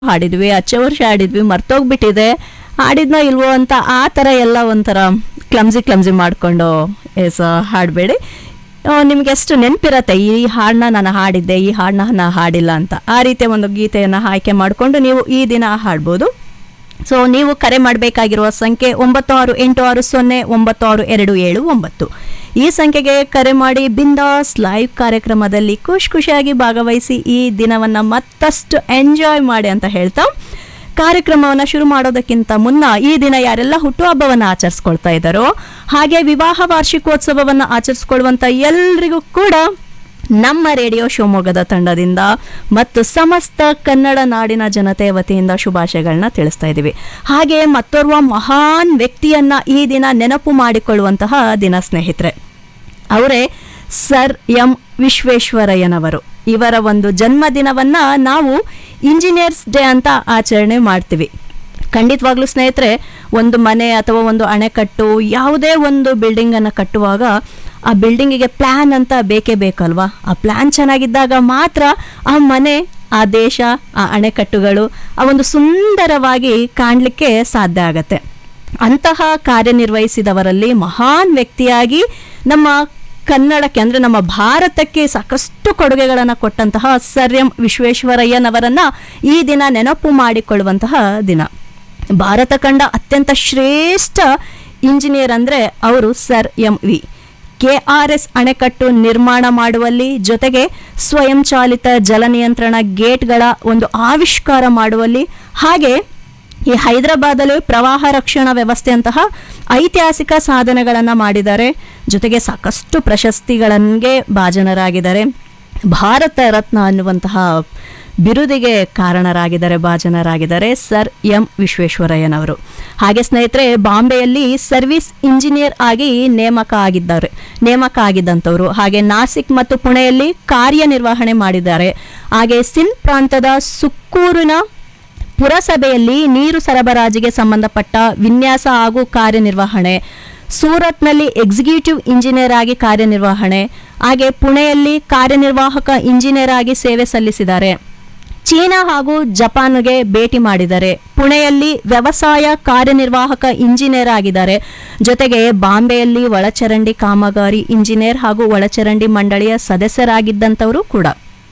ಹಾಡಿದ್ವಿ ಹಚ್ಚ ವರ್ಷ ಹಾಡಿದ್ವಿ ಮರ್ತೋಗ್ಬಿಟ್ಟಿದೆ ಹಾಡಿದ್ನೋ ಇಲ್ವೋ ಅಂತ ಆ ಥರ ಎಲ್ಲ ಒಂಥರ ಕ್ಲಮ್ಸಿ ಕ್ಲಮ್ಸಿ ಮಾಡಿಕೊಂಡು ಎಸ್ ಹಾಡಬೇಡಿ ನಿಮ್ಗೆ ಎಷ್ಟು ನೆನಪಿರತ್ತೆ ಈ ಹಾಡನ್ನ ನಾನು ಹಾಡಿದ್ದೆ ಈ ಹಾಡನ್ನ ನಾನು ಹಾಡಿಲ್ಲ ಅಂತ ಆ ರೀತಿಯ ಒಂದು ಗೀತೆಯನ್ನು ಆಯ್ಕೆ ಮಾಡಿಕೊಂಡು ನೀವು ಈ ದಿನ ಹಾಡ್ಬೋದು ಸೊ ನೀವು ಕರೆ ಮಾಡಬೇಕಾಗಿರುವ ಸಂಖ್ಯೆ ಒಂಬತ್ತು ಆರು ಎಂಟು ಆರು ಸೊನ್ನೆ ಒಂಬತ್ತು ಆರು ಎರಡು ಏಳು ಒಂಬತ್ತು ಈ ಸಂಖ್ಯೆಗೆ ಕರೆ ಮಾಡಿ ಬಿಂದಾಸ್ ಲೈವ್ ಕಾರ್ಯಕ್ರಮದಲ್ಲಿ ಖುಷಿ ಖುಷಿಯಾಗಿ ಭಾಗವಹಿಸಿ ಈ ದಿನವನ್ನು ಮತ್ತಷ್ಟು ಎಂಜಾಯ್ ಮಾಡಿ ಅಂತ ಹೇಳ್ತಾ ಕಾರ್ಯಕ್ರಮವನ್ನು ಶುರು ಮಾಡೋದಕ್ಕಿಂತ ಮುನ್ನ ಈ ದಿನ ಯಾರೆಲ್ಲ ಹುಟ್ಟುಹಬ್ಬವನ್ನು ಆಚರಿಸ್ಕೊಳ್ತಾ ಇದ್ದಾರೋ ಹಾಗೆ ವಿವಾಹ ವಾರ್ಷಿಕೋತ್ಸವವನ್ನು ಆಚರಿಸ್ಕೊಳ್ಳುವಂಥ ಎಲ್ರಿಗೂ ಕೂಡ ನಮ್ಮ ರೇಡಿಯೋ ಶಿವಮೊಗ್ಗದ ತಂಡದಿಂದ ಮತ್ತು ಸಮಸ್ತ ಕನ್ನಡ ನಾಡಿನ ಜನತೆಯ ವತಿಯಿಂದ ಶುಭಾಶಯಗಳನ್ನ ತಿಳಿಸ್ತಾ ಇದ್ದೀವಿ ಹಾಗೆ ಮತ್ತೋರ್ವ ಮಹಾನ್ ವ್ಯಕ್ತಿಯನ್ನ ಈ ದಿನ ನೆನಪು ಮಾಡಿಕೊಳ್ಳುವಂತಹ ದಿನ ಸ್ನೇಹಿತರೆ ಅವರೇ ಸರ್ ಎಂ ವಿಶ್ವೇಶ್ವರಯ್ಯನವರು ಇವರ ಒಂದು ಜನ್ಮದಿನವನ್ನ ನಾವು ಇಂಜಿನಿಯರ್ಸ್ ಡೇ ಅಂತ ಆಚರಣೆ ಮಾಡ್ತೀವಿ ಖಂಡಿತವಾಗ್ಲೂ ಸ್ನೇಹಿತರೆ ಒಂದು ಮನೆ ಅಥವಾ ಒಂದು ಅಣೆಕಟ್ಟು ಯಾವುದೇ ಒಂದು ಬಿಲ್ಡಿಂಗನ್ನು ಕಟ್ಟುವಾಗ ಆ ಬಿಲ್ಡಿಂಗಿಗೆ ಪ್ಲ್ಯಾನ್ ಅಂತ ಬೇಕೇ ಬೇಕಲ್ವಾ ಆ ಪ್ಲ್ಯಾನ್ ಚೆನ್ನಾಗಿದ್ದಾಗ ಮಾತ್ರ ಆ ಮನೆ ಆ ದೇಶ ಆ ಅಣೆಕಟ್ಟುಗಳು ಆ ಒಂದು ಸುಂದರವಾಗಿ ಕಾಣಲಿಕ್ಕೆ ಸಾಧ್ಯ ಆಗತ್ತೆ ಅಂತಹ ಕಾರ್ಯನಿರ್ವಹಿಸಿದವರಲ್ಲಿ ಮಹಾನ್ ವ್ಯಕ್ತಿಯಾಗಿ ನಮ್ಮ ಕನ್ನಡಕ್ಕೆ ಅಂದರೆ ನಮ್ಮ ಭಾರತಕ್ಕೆ ಸಾಕಷ್ಟು ಕೊಡುಗೆಗಳನ್ನು ಕೊಟ್ಟಂತಹ ಸರ್ ಎಂ ವಿಶ್ವೇಶ್ವರಯ್ಯನವರನ್ನ ಈ ದಿನ ನೆನಪು ಮಾಡಿಕೊಳ್ಳುವಂತಹ ದಿನ ಭಾರತ ಕಂಡ ಅತ್ಯಂತ ಶ್ರೇಷ್ಠ ಇಂಜಿನಿಯರ್ ಅಂದರೆ ಅವರು sir M V K R S ಅಣೆಕಟ್ಟು ನಿರ್ಮಾಣ ಮಾಡುವಲ್ಲಿ ಜೊತೆಗೆ ಸ್ವಯಂಚಾಲಿತ ಜಲ ನಿಯಂತ್ರಣ ಗೇಟ್ಗಳ ಒಂದು ಆವಿಷ್ಕಾರ ಮಾಡುವಲ್ಲಿ ಹಾಗೆ ಈ ಹೈದರಾಬಾದಲ್ಲಿ ಪ್ರವಾಹ ರಕ್ಷಣಾ ವ್ಯವಸ್ಥೆಯಂತಹ ಐತಿಹಾಸಿಕ ಸಾಧನೆಗಳನ್ನು ಮಾಡಿದ್ದಾರೆ ಜೊತೆಗೆ ಸಾಕಷ್ಟು ಪ್ರಶಸ್ತಿಗಳಿಗೆ ಭಾಜನರಾಗಿದ್ದಾರೆ ಭಾರತ ರತ್ನ ಅನ್ನುವಂತಹ ಬಿರುದಿಗೆ ಕಾರಣರಾಗಿದ್ದಾರೆ ಭಾಜನರಾಗಿದ್ದಾರೆ ಸರ್ ಎಂ ವಿಶ್ವೇಶ್ವರಯ್ಯನವರು ಹಾಗೆ ಸ್ನೇಹಿತರೆ ಬಾಂಬೆಯಲ್ಲಿ ಸರ್ವಿಸ್ ಇಂಜಿನಿಯರ್ ಆಗಿ ನೇಮಕ ಆಗಿದ್ದಾರೆ ನೇಮಕ ಆಗಿದ್ದಂಥವ್ರು ಹಾಗೆ ನಾಸಿಕ್ ಮತ್ತು ಪುಣೆಯಲ್ಲಿ ಕಾರ್ಯನಿರ್ವಹಣೆ ಮಾಡಿದ್ದಾರೆ ಹಾಗೆ ಸಿಂಧ್ ಪ್ರಾಂತದ ಸುಕ್ಕೂರಿನ ಪುರಸಭೆಯಲ್ಲಿ ನೀರು ಸರಬರಾಜಿಗೆ ಸಂಬಂಧಪಟ್ಟ ವಿನ್ಯಾಸ ಹಾಗೂ ಕಾರ್ಯನಿರ್ವಹಣೆ ಸೂರತ್ನಲ್ಲಿ ಎಕ್ಸಿಕ್ಯೂಟಿವ್ ಇಂಜಿನಿಯರ್ ಆಗಿ ಕಾರ್ಯನಿರ್ವಹಣೆ ಹಾಗೆ ಪುಣೆಯಲ್ಲಿ ಕಾರ್ಯನಿರ್ವಾಹಕ ಇಂಜಿನಿಯರ್ ಆಗಿ ಸೇವೆ ಸಲ್ಲಿಸಿದ್ದಾರೆ ಚೀನಾ ಹಾಗೂ ಜಪಾನ್ಗೆ ಭೇಟಿ ಮಾಡಿದ್ದಾರೆ ಪುಣೆಯಲ್ಲಿ ವ್ಯವಸಾಯ ಕಾರ್ಯನಿರ್ವಾಹಕ ಇಂಜಿನಿಯರ್ ಆಗಿದ್ದಾರೆ ಜೊತೆಗೆ ಬಾಂಬೆಯಲ್ಲಿ ಒಳಚರಂಡಿ ಕಾಮಗಾರಿ ಇಂಜಿನಿಯರ್ ಹಾಗೂ ಒಳಚರಂಡಿ ಮಂಡಳಿಯ ಸದಸ್ಯರಾಗಿದ್ದಂಥವರು ಕೂಡ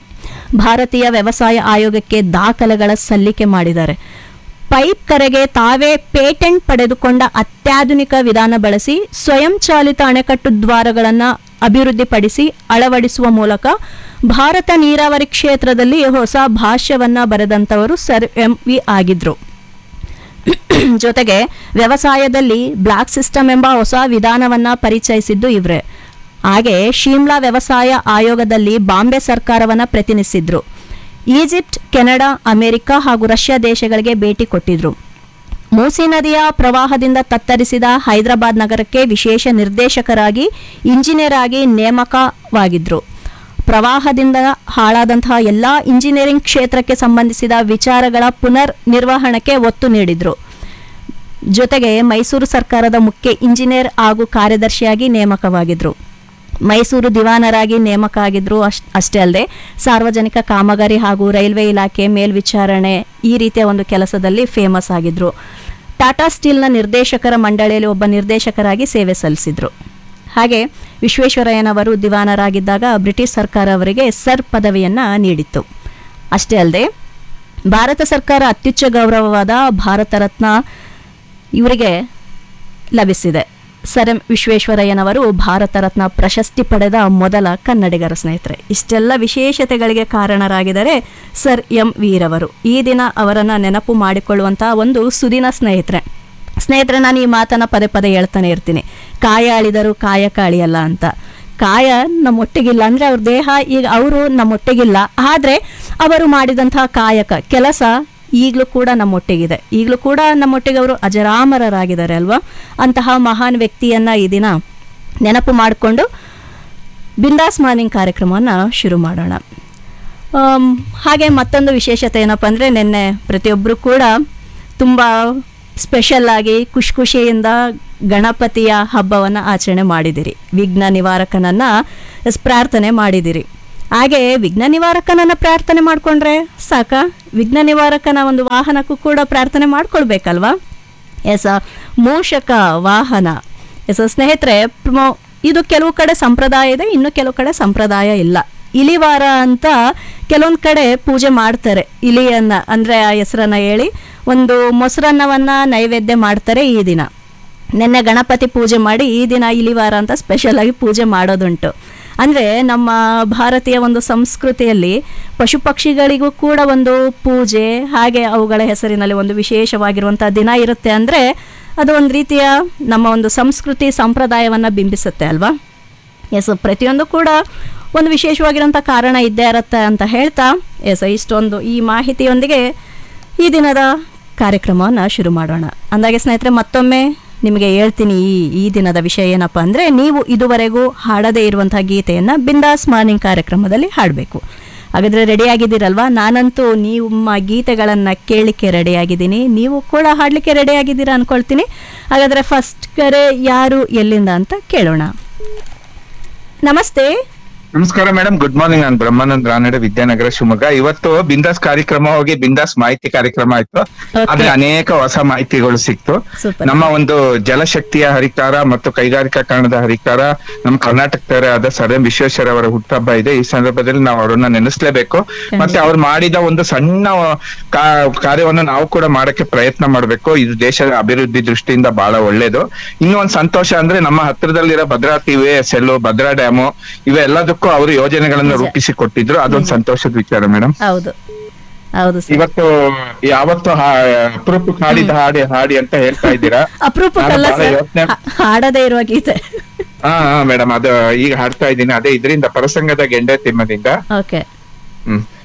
ಭಾರತೀಯ ವ್ಯವಸಾಯ ಆಯೋಗಕ್ಕೆ ದಾಖಲೆಗಳ ಸಲ್ಲಿಕೆ ಮಾಡಿದ್ದಾರೆ ಪೈಪ್ ಕರೆಗೆ ತಾವೇ ಪೇಟೆಂಟ್ ಪಡೆದುಕೊಂಡ ಅತ್ಯಾಧುನಿಕ ವಿಧಾನ ಬಳಸಿ ಸ್ವಯಂಚಾಲಿತ ಅಣೆಕಟ್ಟು ದ್ವಾರಗಳನ್ನು ಅಭಿವೃದ್ಧಿಪಡಿಸಿ ಅಳವಡಿಸುವ ಮೂಲಕ ಭಾರತ ನೀರಾವರಿ ಕ್ಷೇತ್ರದಲ್ಲಿ ಹೊಸ ಭಾಷ್ಯವನ್ನ ಬರೆದಂಥವರು ಸರ್ ಎಂ ವಿ ಆಗಿದ್ರು ಜೊತೆಗೆ ವ್ಯವಸಾಯದಲ್ಲಿ ಬ್ಲಾಕ್ ಸಿಸ್ಟಮ್ ಎಂಬ ಹೊಸ ವಿಧಾನವನ್ನ ಪರಿಚಯಿಸಿದ್ದು ಇವರೇ ಹಾಗೆ ಶಿಮ್ಲಾ ವ್ಯವಸಾಯ ಆಯೋಗದಲ್ಲಿ ಬಾಂಬೆ ಸರ್ಕಾರವನ್ನ ಪ್ರತಿನಿಧಿಸಿದ್ರು ಈಜಿಪ್ಟ್ ಕೆನಡಾ ಅಮೆರಿಕ ಹಾಗೂ ರಷ್ಯಾ ದೇಶಗಳಿಗೆ ಭೇಟಿ ಕೊಟ್ಟಿದ್ರು ಮೂಸಿ ನದಿಯ ಪ್ರವಾಹದಿಂದ ತತ್ತರಿಸಿದ ಹೈದರಾಬಾದ್ ನಗರಕ್ಕೆ ವಿಶೇಷ ನಿರ್ದೇಶಕರಾಗಿ ಇಂಜಿನಿಯರ್ ಆಗಿ ನೇಮಕವಾಗಿದ್ರು ಪ್ರವಾಹದಿಂದ ಹಾಳಾದಂತಹ ಎಲ್ಲ ಇಂಜಿನಿಯರಿಂಗ್ ಕ್ಷೇತ್ರಕ್ಕೆ ಸಂಬಂಧಿಸಿದ ವಿಚಾರಗಳ ಪುನರ್ ನಿರ್ವಹಣೆಗೆ ಒತ್ತು ನೀಡಿದ್ರು ಜೊತೆಗೆ ಮೈಸೂರು ಸರ್ಕಾರದ ಮುಖ್ಯ ಇಂಜಿನಿಯರ್ ಹಾಗೂ ಕಾರ್ಯದರ್ಶಿಯಾಗಿ ನೇಮಕವಾಗಿದ್ರು ಮೈಸೂರು ದಿವಾನರಾಗಿ ನೇಮಕ ಆಗಿದ್ರು ಅಷ್ಟ್ ಅಷ್ಟೇ ಅಲ್ಲದೆ ಸಾರ್ವಜನಿಕ ಕಾಮಗಾರಿ ಹಾಗೂ ರೈಲ್ವೆ ಇಲಾಖೆ ಮೇಲ್ವಿಚಾರಣೆ ಈ ರೀತಿಯ ಒಂದು ಕೆಲಸದಲ್ಲಿ ಫೇಮಸ್ ಆಗಿದ್ರು ಟಾಟಾ ಸ್ಟೀಲ್ನ ನಿರ್ದೇಶಕರ ಮಂಡಳಿಯಲ್ಲಿ ಒಬ್ಬ ನಿರ್ದೇಶಕರಾಗಿ ಸೇವೆ ಸಲ್ಲಿಸಿದ್ರು ಹಾಗೆ ವಿಶ್ವೇಶ್ವರಯ್ಯನವರು ದಿವಾನರಾಗಿದ್ದಾಗ ಬ್ರಿಟಿಷ್ ಸರ್ಕಾರ ಅವರಿಗೆ ಸರ್ ಪದವಿಯನ್ನು ನೀಡಿತ್ತು ಅಷ್ಟೇ ಅಲ್ಲದೆ ಭಾರತ ಸರ್ಕಾರ ಅತ್ಯುಚ್ಚ ಗೌರವವಾದ ಭಾರತ ರತ್ನ ಇವರಿಗೆ ಲಭಿಸಿದೆ ಸರ್ ಎಂ ವಿಶ್ವೇಶ್ವರಯ್ಯನವರು ಭಾರತ ರತ್ನ ಪ್ರಶಸ್ತಿ ಪಡೆದ ಮೊದಲ ಕನ್ನಡಿಗರ ಸ್ನೇಹಿತರೆ ಇಷ್ಟೆಲ್ಲ ವಿಶೇಷತೆಗಳಿಗೆ ಕಾರಣರಾಗಿದ್ದಾರೆ ಸರ್ ಎಂ ವೀರವರು ಈ ದಿನ ಅವರನ್ನು ನೆನಪು ಮಾಡಿಕೊಳ್ಳುವಂತಹ ಒಂದು ಸುದಿನ ಸ್ನೇಹಿತರೆ ಸ್ನೇಹಿತರೆ ನಾನು ಈ ಮಾತನ್ನ ಪದೇ ಪದೇ ಹೇಳ್ತಾನೆ ಇರ್ತೀನಿ ಕಾಯ ಅಳಿದರು ಕಾಯ ಕಾಳಿಯಲ್ಲ ಅಂತ ಕಾಯ ನಮ್ಮೊಟ್ಟಿಗಿಲ್ಲ ಅಂದರೆ ಅವ್ರ ದೇಹ ಈಗ ಅವರು ನಮ್ಮೊಟ್ಟಿಗಿಲ್ಲ ಆದರೆ ಅವರು ಮಾಡಿದಂತಹ ಕಾಯಕ ಕೆಲಸ ಈಗಲೂ ಕೂಡ ನಮ್ಮೊಟ್ಟಿಗಿದೆ ಈಗಲೂ ಕೂಡ ನಮ್ಮೊಟ್ಟಿಗೆ ಅವರು ಅಜರಾಮರರಾಗಿದ್ದಾರೆ ಅಲ್ವಾ ಅಂತಹ ಮಹಾನ್ ವ್ಯಕ್ತಿಯನ್ನ ಈ ದಿನ ನೆನಪು ಮಾಡಿಕೊಂಡು ಬಿಂದಾಸ್ ಮಾರ್ನಿಂಗ್ ಕಾರ್ಯಕ್ರಮವನ್ನು ಶುರು ಮಾಡೋಣ ಆಮ್, ಹಾಗೆ ಮತ್ತೊಂದು ವಿಶೇಷತೆ ಏನಪ್ಪ ಅಂದರೆ ನಿನ್ನೆ ಪ್ರತಿಯೊಬ್ಬರು ಕೂಡ ತುಂಬ ಸ್ಪೆಷಲ್ ಆಗಿ ಖುಷಿ ಖುಷಿಯಿಂದ ಗಣಪತಿಯ ಹಬ್ಬವನ್ನು ಆಚರಣೆ ಮಾಡಿದಿರಿ ವಿಘ್ನ ನಿವಾರಕನನ್ನು ಪ್ರಾರ್ಥನೆ ಮಾಡಿದಿರಿ ಹಾಗೆ ವಿಘ್ನ ನಿವಾರಕನನ್ನ ಪ್ರಾರ್ಥನೆ ಮಾಡ್ಕೊಂಡ್ರೆ ಸಾಕ ವಿಘ್ನ ನಿವಾರಕನ ಒಂದು ವಾಹನಕ್ಕೂ ಕೂಡ ಪ್ರಾರ್ಥನೆ ಮಾಡ್ಕೊಳ್ಬೇಕಲ್ವಾ ಎಸ ಮೂಷಕ ವಾಹನ ಎಸ ಸ್ನೇಹಿತರೆ ಪ್ರೊ- ಇದು ಕೆಲವು ಕಡೆ ಸಂಪ್ರದಾಯ ಇದೆ ಇನ್ನು ಕೆಲವು ಕಡೆ ಸಂಪ್ರದಾಯ ಇಲ್ಲ ಇಲಿವಾರ ಅಂತ ಕೆಲವೊಂದು ಕಡೆ ಪೂಜೆ ಮಾಡ್ತಾರೆ ಇಲಿಯನ್ನ ಅಂದ್ರೆ ಆ ಹೆಸರನ್ನ ಹೇಳಿ ಒಂದು ಮೊಸರನ್ನವನ್ನ ನೈವೇದ್ಯ ಮಾಡ್ತಾರೆ ಈ ದಿನ ನಿನ್ನೆ ಗಣಪತಿ ಪೂಜೆ ಮಾಡಿ ಈ ದಿನ ಇಲಿವಾರ ಅಂತ ಸ್ಪೆಷಲ್ ಆಗಿ ಪೂಜೆ ಮಾಡೋದುಂಟು ಅಂದರೆ ನಮ್ಮ ಭಾರತೀಯ ಒಂದು ಸಂಸ್ಕೃತಿಯಲ್ಲಿ ಪಶು ಪಕ್ಷಿಗಳಿಗೂ ಕೂಡ ಒಂದು ಪೂಜೆ ಹಾಗೆ ಅವುಗಳ ಹೆಸರಿನಲ್ಲಿ ಒಂದು ವಿಶೇಷವಾಗಿರುವಂಥ ದಿನ ಇರುತ್ತೆ ಅಂದರೆ ಅದು ಒಂದು ರೀತಿಯ ನಮ್ಮ ಒಂದು ಸಂಸ್ಕೃತಿ ಸಂಪ್ರದಾಯವನ್ನು ಬಿಂಬಿಸುತ್ತೆ ಅಲ್ವಾ ಎಸ್ ಪ್ರತಿಯೊಂದು ಕೂಡ ಒಂದು ವಿಶೇಷವಾಗಿರೋಂಥ ಕಾರಣ ಇದ್ದೇ ಇರುತ್ತೆ ಅಂತ ಹೇಳ್ತಾ ಎಸ್ ಇಷ್ಟೊಂದು ಈ ಮಾಹಿತಿಯೊಂದಿಗೆ ಈ ದಿನದ ಕಾರ್ಯಕ್ರಮವನ್ನು ಶುರು ಮಾಡೋಣ ಅಂದಾಗೆ ಸ್ನೇಹಿತರೆ ಮತ್ತೊಮ್ಮೆ ನಿಮಗೆ ಹೇಳ್ತೀನಿ ಈ ಈ ದಿನದ ವಿಷಯ ಏನಪ್ಪ ಅಂದರೆ ನೀವು ಇದುವರೆಗೂ ಹಾಡದೇ ಇರುವಂಥ ಗೀತೆಯನ್ನು ಬಿಂದಾಸ್ ಮಾರ್ನಿಂಗ್ ಕಾರ್ಯಕ್ರಮದಲ್ಲಿ ಹಾಡಬೇಕು ಹಾಗಾದರೆ ರೆಡಿಯಾಗಿದ್ದೀರಲ್ವಾ ನಾನಂತೂ ನಿಮ್ಮ ಗೀತೆಗಳನ್ನು ಕೇಳಲಿಕ್ಕೆ ರೆಡಿಯಾಗಿದ್ದೀನಿ ನೀವು ಕೂಡ ಹಾಡಲಿಕ್ಕೆ ರೆಡಿಯಾಗಿದ್ದೀರಾ ಅಂದ್ಕೊಳ್ತೀನಿ ಹಾಗಾದರೆ ಫಸ್ಟ್ ಕರೆ ಯಾರು ಎಲ್ಲಿಂದ ಅಂತ ಕೇಳೋಣ ನಮಸ್ತೆ ನಮಸ್ಕಾರ ಮೇಡಮ್ ಗುಡ್ ಮಾರ್ನಿಂಗ್ ನಾನು ಬ್ರಹ್ಮಾನಂದ್ ರಾನಡೆ ವಿದ್ಯಾನಗರ ಶಿವಮೊಗ್ಗ ಇವತ್ತು ಬಿಂದಾಸ್ ಕಾರ್ಯಕ್ರಮ ಹೋಗಿ ಬಿಂದಾಸ್ ಮಾಹಿತಿ ಕಾರ್ಯಕ್ರಮ ಆಯ್ತು ಆದ್ರೆ ಅನೇಕ ಹೊಸ ಮಾಹಿತಿಗಳು ಸಿಕ್ತು ಸೂಪರ್ ನಮ್ಮ ಒಂದು ಜಲಶಕ್ತಿಯ ಹರಿಕಾರ ಮತ್ತು ಕೈಗಾರಿಕಾಕರಣದ ಹರಿಕಾರ ನಮ್ಮ ಕರ್ನಾಟಕದವರೇ ಆದ ಸರ್ ಎಂ ವಿಶ್ವೇಶ್ವರ ಅವರ ಹುಟ್ಟುಹಬ್ಬ ಇದೆ ಈ ಸಂದರ್ಭದಲ್ಲಿ ನಾವು ಅವರನ್ನ ನೆನೆಸ್ಲೇಬೇಕು ಮತ್ತೆ ಅವ್ರು ಮಾಡಿದ ಒಂದು ಸಣ್ಣ ಕಾ- ಕಾರ್ಯವನ್ನು ನಾವು ಕೂಡ ಮಾಡಕ್ಕೆ ಪ್ರಯತ್ನ ಮಾಡ್ಬೇಕು ಇದು ದೇಶದ ಅಭಿವೃದ್ಧಿ ದೃಷ್ಟಿಯಿಂದ ಬಹಳ ಒಳ್ಳೇದು ಇನ್ನೂ ಒಂದು ಸಂತೋಷ ಅಂದ್ರೆ ನಮ್ಮ ಹತ್ರದಲ್ಲಿರೋ Bhadra T V S L Bhadra dam ಇವೆಲ್ಲದಕ್ಕೂ ಅವರು ಯೋಜನೆಗಳನ್ನ ನಿಜ. ರೂಪಿಸಿ ಕೊಟ್ಟಿದ್ರು ಅದೊಂದು ಸಂತೋಷದ ವಿಚಾರ ಮೇಡಮ್ ಹೌದು ಹೌದು ಸರ್ ಇವತ್ತು ಯಾವತ್ತು ಹಾ- ಅಪರೂಪಕ್ಕೆ ಹಾಡಿದ ಹಾಡಿ ಹಾಡಿ ಅಂತ ಹೇಳ್ತಾ ಇದ್ದೀರಾ ಅಪರೂಪಕ್ಕಲ್ಲ ನಾನು ಬಹಳ ಸರ್ ಯೋಚ್ನೆ- ಹಾ- ಹಾಡದೇ ಇರುವ ಗೀತೆ ಹಾ ಹಾ ಮೇಡಮ್ ಅದು ಈಗ ಹಾಡ್ತಾ ಇದ್ದೀನಿ ಅದೇ ಇದರಿಂದ ಪರಸಂಗದ ಗೆಂಡೆ ತಿಮ್ಮದಿಂದ ಓಕೆ ಹ್ಮ್